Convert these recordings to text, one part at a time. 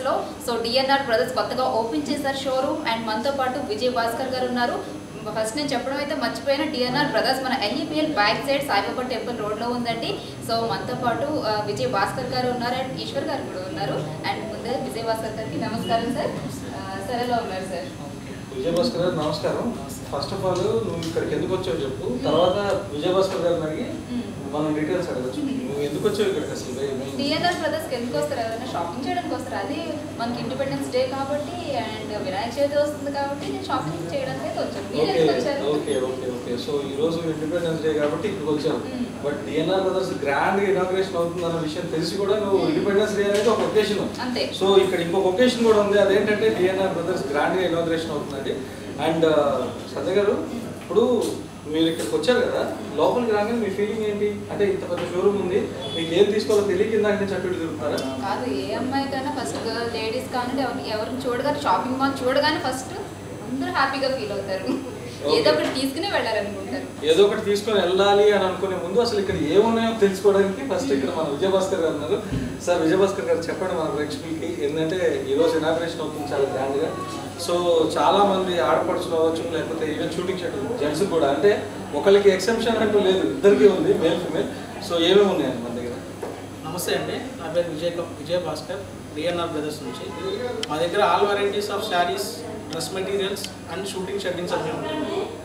లో so D N R brothers కొత్తగా open చేశారు షోరూమ్ అండ్ మనతో పాటు విజయ్ భాస్కర్ గారు ఉన్నారు ఫస్ట్ నేను చెప్పడం అయితే మర్చిపోయిన డిఎన్ఆర్ బ్రదర్స్ మన L E P L back side Saibaba temple road లో ఉందండి సో మనతో పాటు ఆ, విజయ్ భాస్కర్ గారు ఉన్నారు అండ్ ఈశ్వర్ గారు కూడా ఉన్నారు అండ్ ముందే విజయ్ భాస్కర్ గారికి నమస్కారం సార్ ఆ, సార్ ఎలా ఉన్నారు సార్ విజయభాస్కర్ గారు నమస్కారం ఫస్ట్ ఆఫ్ ఆల్ నువ్వు ఇక్కడికి ఎందుకు వచ్చావు చెప్పు తర్వాత విజయభాస్కర్ గారిని అడిగి మనం డీటెయిల్స్ అడగచ్చు నువ్వు ఎందుకు వచ్చావు ఇక్కడికి అసలు మెయిన్ డిఎన్ఆర్ బ్రదర్స్ ఎందుకు వస్తారు ఎవరైనా షాపింగ్ చేయడానికి వస్తారు అది మనకి ఇండిపెండెన్స్ డే కాబట్టి అండ్ వినాయక చవితి వస్తుంది కాబట్టి నేను షాపింగ్ చేయడానికి అయితే వచ్చాను మీరు ఓకే ఎందుకు వచ్చారు ఓకే ఓకే ఓకే సో ఈ రోజు ఇండిపెండెన్స్ డే కాబట్టి ఇక్కడికి వచ్చావు hmm. But D N R brothers grand గా ఇనాగ్రేషన్ అవుతుంది అన్న విషయం తెలిసి కూడా నువ్వు ఇండిపెండెన్స్ డే అనేది ఒక ఒకేషన్ అంతే సో ఇక్కడ ఇంకొక ఒకేషన్ కూడా ఉంది అదేంటంటే డిఎన్ఆర్ బ్రదర్స్ గ్రాండ్ గా ఇనాగ్రేషన్ అవుతుందండి అండ్ సంజయ్ గారు ఇప్పుడు మీరు ఇక్కడికి వచ్చారు కదా లోపలికి రాగానే మీ ఫీలింగ్ ఏంటి అంటే ఇంత పెద్ద షోరూమ్ ఉంది మీకు ఏం తీసుకోవాలో తెలియక ఇందాక నుంచి అటు ఇటు తిరుగుతారా కాదు ఏ అమ్మాయికైనా ఫస్ట్ గర్ల్ లేడీస్ కానీ ఎవరిని ఎవరిని చూడగానే షాపింగ్ మాల్ చూడగానే ఫస్ట్ అందరూ హ్యాపీగా ఫీల్ అవుతారు ఏదో ఒకటి తీసుకుని వెళ్ళాలనుకుంటారు ఏదో ఒకటి తీసుకొని వెళ్ళాలి అని అనుకునే ముందు అసలు ఇక్కడ ఏమున్నాయో తెలుసుకోవడానికి ఫస్ట్ ఇక్కడ మన విజయభాస్కర్ గారు ఉన్నారు సార్ విజయభాస్కర్ గారు చెప్పండి మన ప్రేక్షకులకి ఏంటంటే ఈ రోజు ఇనాగ్రేషన్ అవుతుంది చాలా గ్రాండ్ గా సో చాలా మంది ఆడపడుచులు అవ్వచ్చు లేకపోతే ఈవెన్ షూటింగ్ షర్ట్ జెంట్స్ కూడా అంటే ఒకరికి ఎక్సెప్షన్ అంటూ లేదు ఇద్దరికి ఉంది మేల్ ఫిమేల్ సో ఏమేమి ఉన్నాయండి మన దగ్గర నమస్తే అండి నా పేరు విజయ్ క- విజయ్ భాస్కర్ డిఎన్ఆర్ బ్రదర్స్ నుంచి మా దగ్గర all varieties of saris dress materials and suiting shirtings అన్నీ ఉంటాయి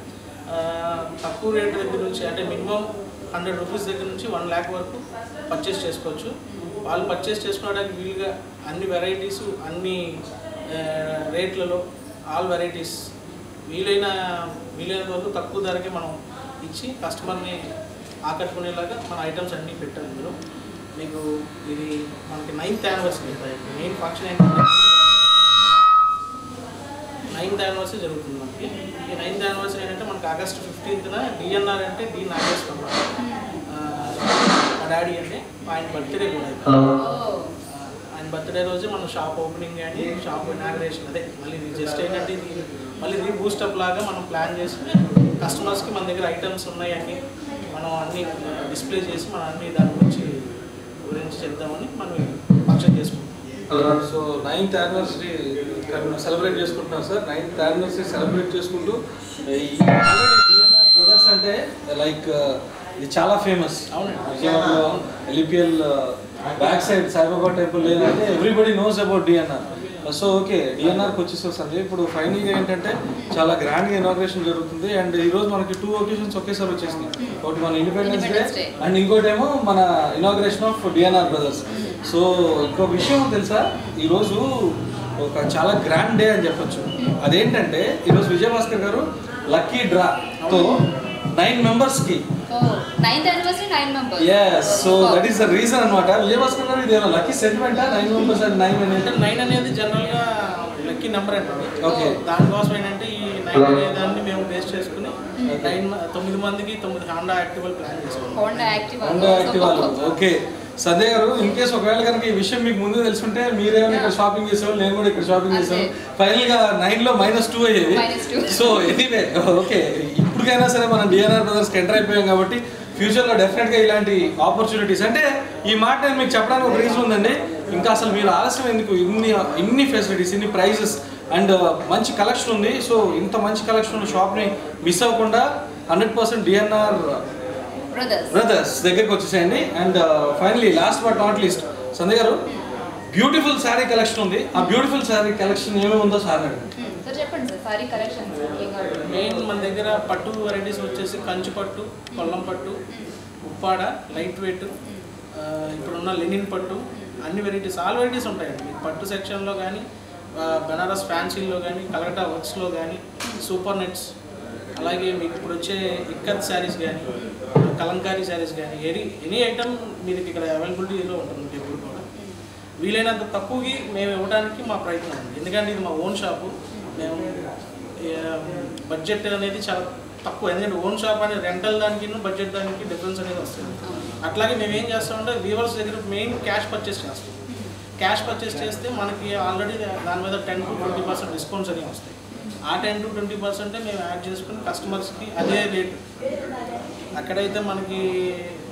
ఆ, తక్కువ రేట్ దగ్గర నుంచి అంటే మినిమం హండ్రెడ్ రూపీస్ దగ్గర నుంచి వన్ ల్యాక్ వరకు పర్చేస్ చేసుకోవచ్చు వాళ్ళు పర్చేస్ చేసుకోవడానికి వీలుగా అన్ని వెరైటీస్ అన్ని ఆ, రేట్లలో ఆల్ వెరైటీస్ వీలైన వీలైనంత వరకు తక్కువ ధరకే మనం ఇచ్చి కస్టమర్ని ఆకట్టుకునేలాగా మన ఐటమ్స్ అన్నీ పెట్టాం ఇందులో మీకు ఇది మనకి నైన్త్ యానివర్సరీ మెయిన్ ఫంక్షన్ ఏంటంటే నైన్త్ యానివర్సరీ జరుగుతుంది మనకి ఈ నైన్త్ యానివర్సరీ ఏంటంటే మనకి ఆగస్ట్ ఫిఫ్టీన్త్న డిఎన్ఆర్ అంటే డి నాగేశ్వరరావు ఆ, మా డాడీ అంటే ఆయన బర్త్డే కూడా ఇది. ఓ ఆ, ఆయన బర్త్డే రోజు మనం షాప్ ఓపెనింగ్ కానీ షాప్ ఇనాగ్రేషన్ అదే మళ్ళీ ఇది జస్ట్ ఏంటంటే ఇది మళ్ళీ రీ బూస్టప్ లాగా మనం ప్లాన్ చేసి కస్టమర్స్కి మన దగ్గర ఐటమ్స్ ఉన్నాయని మనం అన్ని డిస్ప్లే చేసి మనం అన్ని దాని గురించి గురించి చెప్దామని మనం ఫంక్షన్ చేసుకుంటాం సో నైన్త్ యానివర్సరీ సెలబ్రేట్ చేసుకుంటున్నాం సార్ నైన్త్ యానివర్సరీ సెలబ్రేట్ చేసుకుంటూ ఈ బ్రదర్స్ అంటే లైక్ ఇది చాలా ఫేమస్ అవునండి. విజయవాడలో L E P L back side Saibaba temple లేదంటే everybody knows about D N R so okay డిఎన్ఆర్కి వచ్చేసాం సంజయ్ ఇప్పుడు ఫైనల్గా ఏంటంటే చాలా గ్రాండ్గా ఇనాగ్రేషన్ జరుగుతుంది అండ్ ఈ రోజు మనకి టూ ఒకేషన్స్ ఒకేసారి వచ్చేసినాయి ఒకటి మన independence day Independence Day. And ఇంకోటేమో మన inauguration of D N R brothers so ఇంకో విషయం తెలుసా ఈరోజు ఒక చాలా గ్రాండ్ డే అని చెప్పొచ్చు అదేంటంటే ఈరోజు విజయభాస్కర్ గారు లక్కీ డ్రాతో నైన్ మెంబర్స్కి ఓ ninth anniversary nine members yes so that is the reason అనమాట విజయభాస్కర్ గారు ఇది లక్కీ సెంటిమెంటా నైన్ మెంబర్స్ అండ్ నైన్ అంటే అనేది నైన్ అనేది జనరల్గా లక్కీ నెంబర్ అండి ఓకే దానికోసం ఏంటంటే ఈ నైన్ అనే దాన్ని మేము బేస్ చేసుకుని నైన్ తొమ్మిది మందికి తొమ్మిది హాండా యాక్టివల్ ప్లాన్ చేసుకున్నాం Honda Activa Honda Activa okay Sanjay గారు ఇన్ కేస్ ఒకవేళ కనుక ఈ విషయం మీకు ముందు తెలుసుంటే మీరేమైనా ఇక్కడ షాపింగ్ చేసేవాళ్ళు నేను కూడా ఇక్కడ షాపింగ్ చేసాను అంతే. ఫైనల్ గా నైన్ లో మైనస్ టూ అయ్యేది Minus two. So anyway okay ఇప్పటికైనా సరే మనం డిఎన్ఆర్ బ్రదర్స్ ఎంటర్ అయిపోయాం కాబట్టి ఫ్యూచర్ లో డెఫినెట్ గా ఇలాంటి ఆపర్చునిటీస్ అంటే ఈ మాట నేను మీకు చెప్పడానికి ఒక రీజన్ ఉందండి ఇంకా అసలు మీరు ఆలస్యం ఎందుకు ఇన్ని ఇన్ని ఫెసిలిటీస్ ఇన్ని ప్రైజెస్ అండ్ మంచి కలెక్షన్ ఉంది సో ఇంత మంచి కలెక్షన్ ఉన్న షాప్ని మిస్ అవ్వకుండా hundred percent D N R brothers brothers దగ్గరికి వచ్చేసేయండి and finally last but not least Sanjay గారు బ్యూటిఫుల్ శారీ కలెక్షన్ ఉంది ఆ బ్యూటిఫుల్ శారీ కలెక్షన్ ఏమేమి ఉందో సార్ అడగండి సార్ చెప్పండి సార్ సారీ కలెక్షన్స్ ఏం కావాలి మెయిన్ మన దగ్గర పట్టు వెరైటీస్ వచ్చేసి కంచు పట్టు కొల్లం పట్టు ఉప్పాడ లైట్ వెయిట్ ఇప్పుడున్న లెనిన్ పట్టు అన్ని వెరైటీస్ ఆల్ వెరైటీస్ ఉంటాయండి మీకు పట్టు సెక్షన్లో కానీ బనారస్ ఫ్యాన్సీలో కానీ కలకటా వర్క్స్లో కానీ సూపర్ నెట్స్ అలాగే మీకు ఇప్పుడు వచ్చే ఇక్కత్ శారీస్ కానీ కలంకారీ శారీస్ కానీ ఎనీ ఎనీ ఐటమ్ మీకు ఇక్కడ అవైలబిలిటీలో ఉంటుంది మీకు ఎప్పుడు కూడా వీలైనంత తక్కువకి మేము ఇవ్వడానికి మా ప్రయత్నం ఉంది ఎందుకంటే ఇది మా ఓన్ షాపు మేము బడ్జెట్ అనేది చాలా తక్కువ ఎందుకంటే ఓన్ షాప్ అనేది రెంటల్ దానికి బడ్జెట్ దానికి డిఫరెన్స్ అనేది వస్తుంది అట్లాగే మేము ఏం చేస్తామంటే వీవర్స్ దగ్గర మెయిన్ క్యాష్ పర్చేస్ చేస్తాం క్యాష్ పర్చేస్ చేస్తే మనకి ఆల్రెడీ దాని మీద ten to twenty percent discounts అనేవి వస్తాయి ఆ టెన్ టు ట్వంటీ పర్సెంటే మేము యాడ్ చేసుకుని కస్టమర్స్కి అదే రేట్ అక్కడైతే మనకి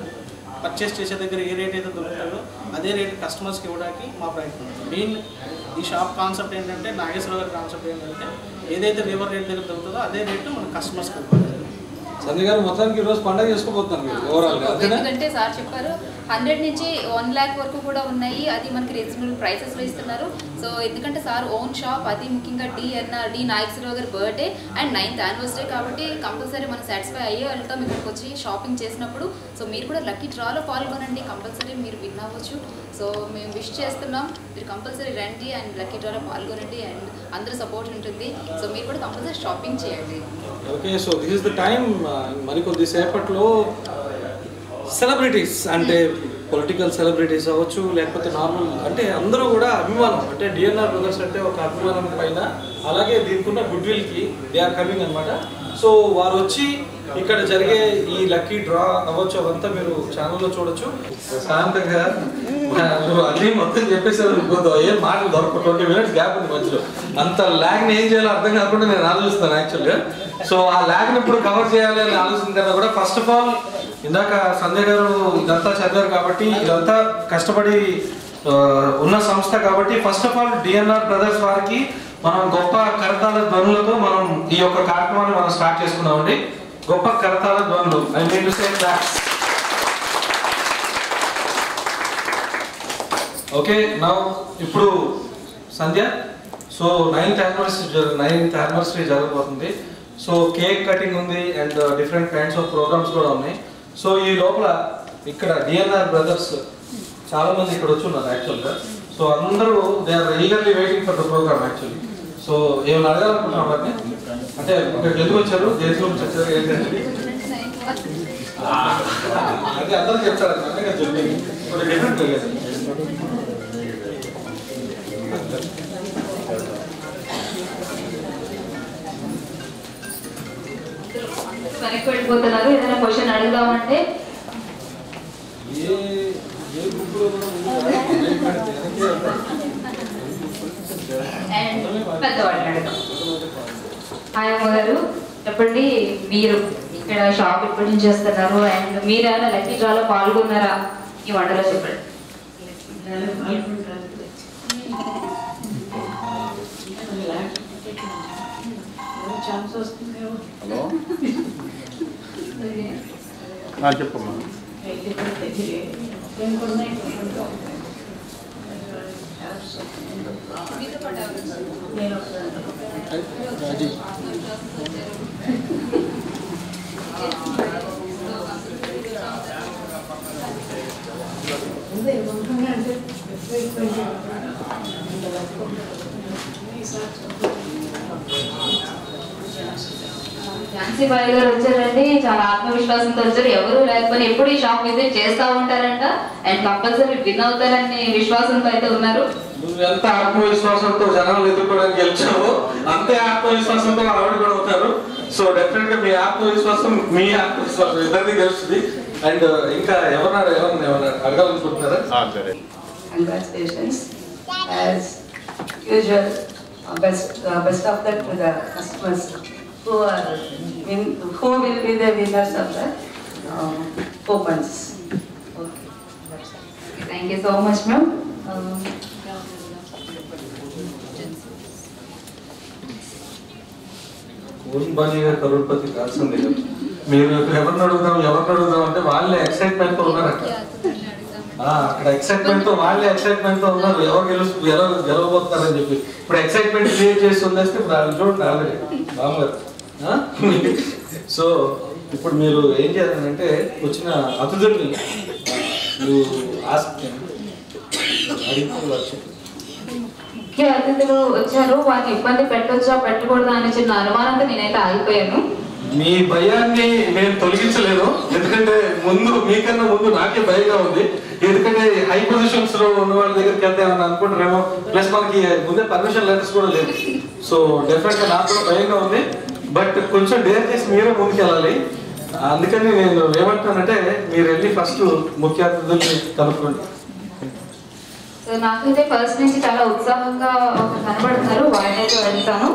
పర్చేస్ చేసే దగ్గర ఏ రేట్ అయితే దొరుకుతుందో అదే రేట్ కస్టమర్స్కి ఇవ్వడానికి మా ప్రయత్నం మెయిన్ ఈ షాప్ కాన్సెప్ట్ ఏంటంటే నాగేశ్వర గారి కాన్సెప్ట్ ఏంటంటే ఏదైతే లేబర్ రేట్ దగ్గర దొరుకుతుందో అదే రేటు మన కస్టమర్స్కి ఇవ్వాలి సంజయ్ గారు మొత్తానికి ఈరోజు పండగ చేసుకోబోతున్నాను మీరు ఓవరాల్ గా అంతేనా ఎందుకంటే సార్ చెప్పారు హండ్రెడ్ నుంచి వన్ ల్యాక్ వరకు కూడా ఉన్నాయి అది మనకి రీజనబుల్ ప్రైసెస్లో ఇస్తున్నారు సో ఎందుకంటే సార్ ఓన్ షాప్ అది ముఖ్యంగా డి అన్న డి నాయక్సరావు గారి బర్త్డే అండ్ నైన్త్ యానివర్సరీ కాబట్టి కంపల్సరీ మనం సాటిస్ఫై అయ్యే వెళ్తాం ఇక్కడికి వచ్చి షాపింగ్ చేసినప్పుడు సో మీరు కూడా లక్కీ డ్రాలో పాల్గొనండి కంపల్సరీ మీరు విన్ అవ్వచ్చు సో మేము విష్ చేస్తున్నాం మీరు కంపల్సరీ రండి అండ్ లక్కీ డ్రాలో పాల్గొనండి అండ్ అందరూ సపోర్ట్ ఉంటుంది సో మీరు కూడా కంపల్సరీ షాపింగ్ చేయండి okay so this is the time మరి కొద్దిసేపట్లో సెలబ్రిటీస్ అంటే పొలిటికల్ సెలబ్రిటీస్ అవ్వచ్చు లేకపోతే నార్మల్ అంటే అందరూ కూడా అభిమానం అంటే డిఎన్ఆర్ బ్రదర్స్ అంటే ఒక అభిమానం పైన అలాగే దీనికి ఉన్న గుడ్ విల్కి దే ఆర్ కమింగ్ అనమాట సో వారు వచ్చి ఇక్కడ జరిగే ఈ లక్కీ డ్రా అవ్వచ్చు అవంతా మీరు ఛానల్లో చూడొచ్చు ప్రశాంతంగా నువ్వు అన్నీ మొత్తం చెప్పేసారు అనుకోద్దు ఏం మాటలు దొరక ట్వంటీ మినిట్స్ గ్యాప్ ఉంది మధ్యలో అంత ల్యాగ్ని ఏం చేయాలో అర్థం కాకుండా నేను ఆలోచిస్తాను యాక్చువల్గా సో ఆ ల్యాగ్ని ఇప్పుడు కవర్ చేయాలి అని ఆలోచన కన్నా కూడా ఫస్ట్ ఆఫ్ ఆల్ ఇందాక సంజయ్ గారు ఇదంతా చదివారు కాబట్టి ఇదంతా కష్టపడి ఆ, ఉన్న సంస్థ కాబట్టి first of all DNR brothers వారికి మనం గొప్ప కరతాల ధ్వనులతో మనం ఈ యొక్క కార్యక్రమాన్ని మనం స్టార్ట్ చేసుకున్నామండి గొప్ప కరతాల ధ్వనులు I mean to say claps okay నా ఇప్పుడు Sandhya so ninth anniversary ninth anniversary జరగబోతుంది సో కేక్ కటింగ్ ఉంది and different kinds of programs కూడా ఉన్నాయి సో ఈ లోపల ఇక్కడ డిఎన్ఆర్ బ్రదర్స్ చాలా మంది ఇక్కడ వచ్చి ఉన్నారు యాక్చువల్గా సో అందరూ they are eagerly waiting for the program actually so ఏమైనా అడగాలనుకుంటున్నాం వాటిని అంటే ఇక్కడికి ఎందుకు వచ్చారు దేశం నుంచి వచ్చారు ఏంటంటే అది అందరూ చెప్తారు అందుకే చెప్పింది కొంచెం డిఫరెంట్ వెనక్కి వెళ్ళిపోతున్నారు ఏదైనా క్వశ్చన్ అడుగుదామంటే ఏ ఏ గ్రూపులో కూడా ముందు అండ్ పెద్దవాళ్ళని అడుగుదాం హాయ్ అమ్మగారు చెప్పండి మీరు ఇక్కడ షాప్ ఎప్పటి నుంచి చేస్తున్నారు అండ్ మీరు ఏమైనా లక్కీ డ్రాలో పాల్గొన్నారా ఈ వంటలో చెప్పండి హలో ఆ, చెప్పమ్మా ఝాన్సీ బాయ్ గారు వచ్చారండి చాలా ఆత్మవిశ్వాసంతో వచ్చారు ఎవరు లేకపోతే ఎప్పుడు ఈ షాప్ విజిట్ చేస్తా ఉంటారంట అండ్ కంపల్సరీ విన్ అవుతారని విశ్వాసంతో అయితే ఉన్నారు నువ్వు ఎంత ఆత్మవిశ్వాసంతో జనాలు ఎదుర్కోవడానికి గెలిచావో అంతే ఆత్మవిశ్వాసంతో ఆవిడ కూడా అవుతారు సో డెఫినెట్ గా మీ ఆత్మవిశ్వాసం మీ ఆత్మవిశ్వాసం ఇద్దరిది గెలుస్తుంది అండ్ ఇంకా ఎవరన్నారు ఎవరన్నా ఎవరన్నా అడగాలనుకుంటున్నారా ఆ, సరే Congratulations. As usual, uh, best, uh, best of luck to the customers who are, win, who will be the winners of the um, coupons. Okay, that's all. Thank you so much ma'am Kaun బాజీగా కరోడ్పతి కాల్సిందే కదా. మీరు ఎవరిని అడుగుదాం ఎవరిని అడుగుదాం అంటే వాళ్ళే ఎక్సైట్మెంట్ తో ఉన్నారు అక్కడ ఆ, అక్కడ ఎక్సైట్మెంట్ తో వాళ్ళే ఎక్సైట్మెంట్ తో ఉన్నారు ఎవరు గెలుస్తు ఎవరు గెలవబోతున్నారని చెప్పి ఇప్పుడు ఎక్సైట్మెంట్ క్రియేట్ చేసి వదిలేస్తే ఇప్పుడు వాళ్ళు చూడండి ఆల్రెడీ మామూలు సో ఇప్పుడు మీరు ఏం చేయాలంటే వచ్చిన అతిథుల్ని మీరు ఆస్తి అడిగితే వాళ్ళు చెప్పు. ముఖ్య అతిథులు వచ్చారు వారికి ఇబ్బంది పెట్టొచ్చా పెట్టకూడదా అనే చిన్న అనుమానంతో నేనైతే ఆగిపోయాను మీ భయాన్ని నేను తొలగించలేను ఎందుకంటే ముందు మీకన్నా ముందు నాకే భయంగా ఉంది ఎందుకంటే హై పొజిషన్స్ లో ఉన్న వాళ్ళ దగ్గరికి వెళ్తే ఏమన్నా అనుకుంటారేమో ప్లస్ మనకి ముందే పర్మిషన్ లెటర్స్ కూడా లేదు సో డెఫినెట్ గా నాకు కూడా భయంగా ఉంది బట్ కొంచెం డేర్ చేసి మీరే ముందుకు వెళ్ళాలి అందుకని నేను ఏమంటానంటే మీరు వెళ్ళి ఫస్ట్ ముఖ్య అతిథుల్ని కనుక్కోండి సో నాకైతే ఫస్ట్ నుంచి చాలా ఉత్సాహంగా కనబడుతున్నారు వాళ్ళైతే వెళ్తాను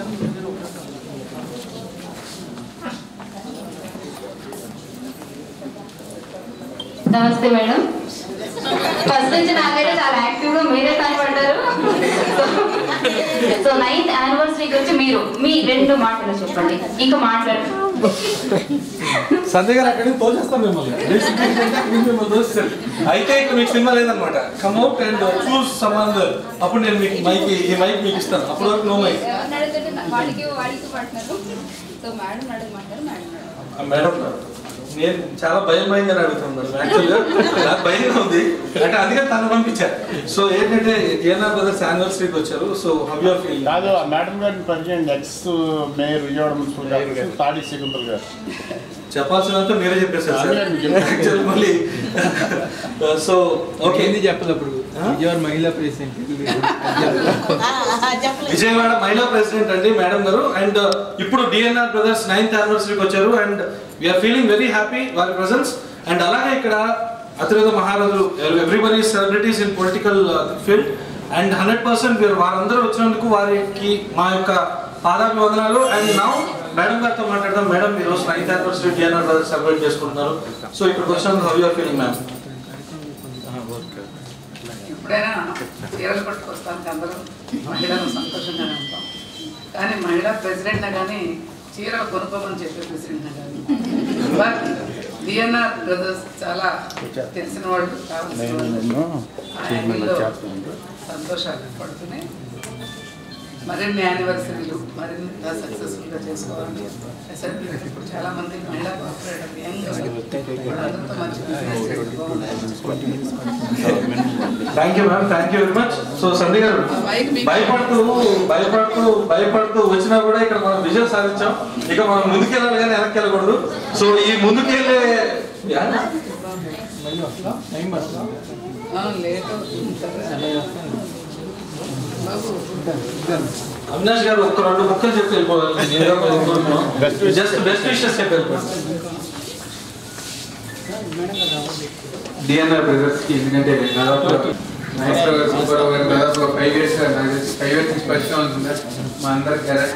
నమస్తే మేడం ఫస్ట్ నుంచి నాకైతే చాలా యాక్టివ్ గా మీరే కనబడ్డారు సో సో నైన్త్ యానివర్సరీకి వచ్చి మీరు మీ రెండు మాటలు చెప్పండి ఇంకా మాట్లాడు సంజయ్ గారు అక్కడికి తోచేస్తాం మిమ్మల్ని Basic ఏంటంటే అక్కడికి మిమ్మల్ని తోసేస్తారు. అయితే ఇక్కడ మీకు సినిమా లేదనమాట కమ్అట్ అండ్ చూస్ సమాన్ అప్పుడు నేను మీకు మైక్ ఈ మైక్ మీకు ఇస్తాను అప్పుడు వరకు నో మైక్ ఎవరిని అడుగుతుంటే నా- వాడికి వాడికి పడుతున్నారు సో మేడం అడగమంటారు మేడం అడగమంటారు. మేడం నేను చాలా భయం భయంగా అడుగుతాను మేడం యాక్చువల్గా నాకు భయంగా ఉంది అంటే అందుకే తను పంపించారు సో ఏంటంటే ఏఎన్ఆర్ బ్రదర్స్ యానివర్సరీకి వచ్చారు సో హౌ యూర్ ఫీల్ కాదు ఆ మేడం గారిని పరిచయం ex mayor Vijayawada municipal corporation Tadi Sikandar గారు చెప్పాల్సినంత మీరే చెప్పేశారు సార్ అదే మీకు యాక్చువల్ మళ్ళీ సో ఓకే ఏంది చెప్పదు అప్పుడు విజయవాడ మహిళా ప్రెసిడెంట్ విజయవాడ మహిళా ప్రెసిడెంట్ అండి మేడం గారు అండ్ ఇప్పుడు డిఎన్ఆర్ బ్రదర్స్ నైన్త్ యానివర్సరీకి వచ్చారు and we are feeling very happy వారి ప్రెసెన్స్ అండ్ అలాగే ఇక్కడ అతిరథ మహారాజులు everybody celebrities in political field and hundred percent వారందరూ వచ్చినందుకు వారికి మా యొక్క పాదాభివందనాలు అండ్ నౌ మేడం గారితో మాట్లాడదాం మేడం ఈ రోజు ninth anniversary DNR brothers celebrate చేసుకుంటున్నారు సో ఇక్కడికి వచ్చినందుకు హౌ యూఆర్ ఫీలింగ్ మ్యామ్ ఎప్పుడైనా చీరలు పట్టుకొస్తానికి అందరూ మహిళలు సంతోషంగానే ఉంటాం కానీ మహిళా ప్రెసిడెంట్ కానీ చీరలు కొనుక్కోమని చెప్పే ప్రెసిడెంట్ కానీ బట్ డిఎన్ఆర్ బ్రదర్స్ చాలా తెలిసిన వాళ్ళు కావాల్సిన నేను వాళ్ళు నిన్ను ఆ చీమల యాంగిల్లో చేస్తున్నాను సంతోషాలు పడుతున్నాయి మరిన్ని యానివర్సరీలు మరింత సక్సెస్ఫుల్గా చేసుకోవాలని ఎస్ఎల్పి ఇప్పుడు చాలా మంది మహిళా కార్పొరేటర్ యంగ్ వాళ్ళందరితో మంచి business చేస్తే బాగుంటుంది. Thank you ma'am thank you very much so Sandhya గారు మైక్ మీకు- భయపడుతూ భయపడుతూ భయపడుతూ వచ్చినా కూడా ఇక్కడ మనం విజయం సాధించాం ఇక మనం ముందుకెళ్ళాలి కానీ వెనక్కి వెళ్ళకూడదు సో ఈ ముందుకెళ్ళే యా? ఆ, లేట్ అవుతుంది బాబు అవినాష్ గారు ఒక్క రెండు ముక్కలు చెప్పి వెళ్ళిపోవాలి నేను ఏదో ఒకటి కోరుకున్నాం. Best wishes. Just best wishes చెప్పి వెళ్ళిపోవాలి డిఎన్ఆర్ బ్రదర్స్ కి ఎందుకంటే దాదాపు నాగేశ్వర గారు సుబ్బారావు గారు దాదాపు ఒక ఫైవ్ ఇయర్స్ నాకు తెలిసి ఫైవ్ ఇయర్స్ నుంచి పరిచయం అవుతుంది మా అందరికి కదా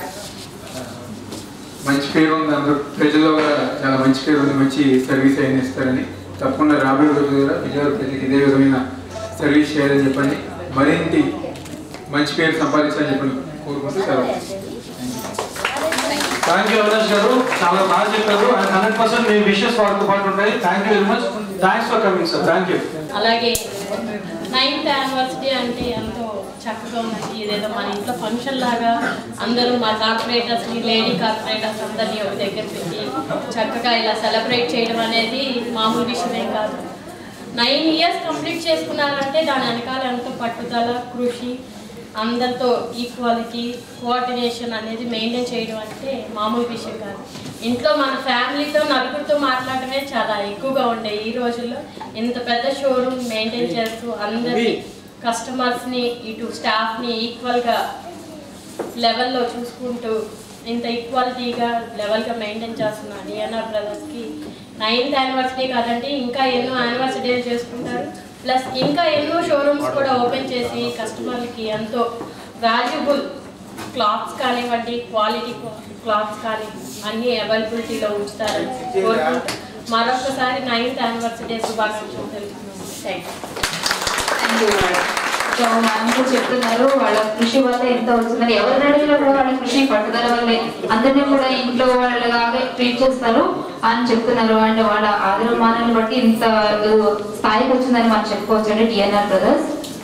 మంచి పేరు ఉంది అందరూ ప్రజల్లో కూడా చాలా మంచి పేరు ఉంది మంచి సర్వీస్ అయిన ఇస్తారని తప్పకుండా రాబోయే రోజు కూడా విజయవాడ ప్రజలకు ఇదే విధమైన సర్వీస్ చేయాలని చెప్పండి మరింటి మంచి పేరు సంపాదించాలని చెప్పని కోరుకుంటూ సెలవు థ్యాంక్ యూ అవినాష్ గారు చాలా బాగా చెప్పారు అండ్ హండ్రెడ్ పర్సెంట్ మీ విషెస్ వాటితో పాటు ఉంటాయి thank you very much thanks for coming sir thank you అలాగే నైన్త్ యానివర్సరీ అంటే ఎంతో చక్కగా ఉన్నది ఇదేదో మన ఇంట్లో ఫంక్షన్ లాగా అందరూ మా కార్పొరేటర్స్ లేడీ కార్పొరేటర్స్ అందరినీ ఒక దగ్గర పెట్టి చక్కగా ఇలా సెలబ్రేట్ చేయడం అనేది మామూలు విషయమేం కాదు నైన్ ఇయర్స్ కంప్లీట్ చేసుకున్నారంటే దాని వెనకాల ఎంతో పట్టుదల కృషి అందరితో ఈక్వాలిటీ కోఆర్డినేషన్ అనేది మెయింటైన్ చేయడం అంటే మామూలు విషయం కాదు ఇంట్లో మన ఫ్యామిలీతో నలుగురితో మాట్లాడటమే చాలా ఎక్కువగా ఉండే ఈ రోజుల్లో ఇంత పెద్ద షోరూమ్ మెయింటైన్ చేస్తూ అందరి కస్టమర్స్ని ఇటు స్టాఫ్ని ఈక్వల్గా లెవెల్లో చూసుకుంటూ ఇంత ఈక్వాలిటీగా లెవెల్గా మెయింటైన్ చేస్తున్న డిఎన్ఆర్ బ్రదర్స్కి నైన్త్ యానివర్సరీ కాదండి ఇంకా ఎన్నో యానివర్సరీలు చేసుకుంటారు ప్లస్ ఇంకా ఎన్నో షోరూమ్స్ కూడా ఓపెన్ చేసి కస్టమర్లకి ఎంతో వాల్యుబుల్ క్లాత్స్ కానివ్వండి క్వాలిటీ క్లాత్స్ కానీ అన్నీ అవైలబిలిటీలో ఉంచుతారని కోరుకుంటూ మరొకసారి నైన్త్ యానివర్సరీ శుభాకాంక్షలు తెలుపుతున్నాను thank you thank you madam so ma'am కూడా చెప్తున్నారు వాళ్ళ కృషి వల్ల ఎంత వచ్చిందని ఎవరిని అడిగినా కూడా వాళ్ళ కృషి పట్టుదల వల్లే అందరినీ కూడా ఇంట్లో వాళ్ళలాగా ట్రీట్ చేస్తారు అని చెప్తున్నారు అండ్ వాళ్ళ ఆదరమానాన్ని బట్టి ఇంత స్థాయికి వచ్చిందని మనం చెప్పుకోవచ్చు అండి డిఎన్ఆర్ బ్రదర్స్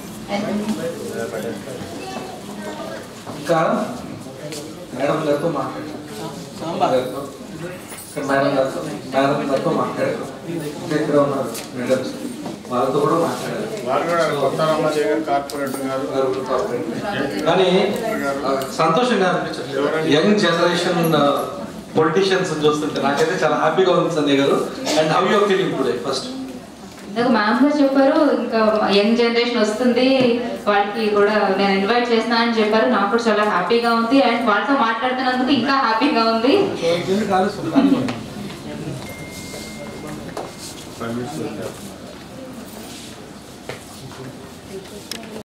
ఇంకా మేడం గారితో మాట్లాడారు గారితో ఇక్కడ మేడం గారితో మేడం గారితో మాట్లాడారు ఇంకా ఇక్కడ ఉన్నారు మేడమ్స్ వాళ్ళతో కూడా మాట్లాడారు వారు కూడా కొత్త రామాజయ్య గారు కార్పొరేటర్ గారు నలుగురు కార్పొరేటర్. కానీ ఆ, సంతోషంగా అనిపించట్లేదు యంగ్ జనరేషన్ పొలిటీషియన్స్ చూస్తుంటే నాకైతే చాలా హ్యాపీగా ఉంది సంజయ్ గారు and how you're feeling today first ఇందాక మ్యామ్ గారు చెప్పారు ఇంకా యంగ్ జనరేషన్ వస్తుంది వాళ్ళకి కూడా నేను ఇన్వైట్ చేస్తున్నా అని చెప్పారు నాకు కూడా చాలా హ్యాపీగా ఉంది అండ్ వాళ్ళతో మాట్లాడుతున్నందుకు ఇంకా హ్యాపీగా ఉంది పర్మిషన్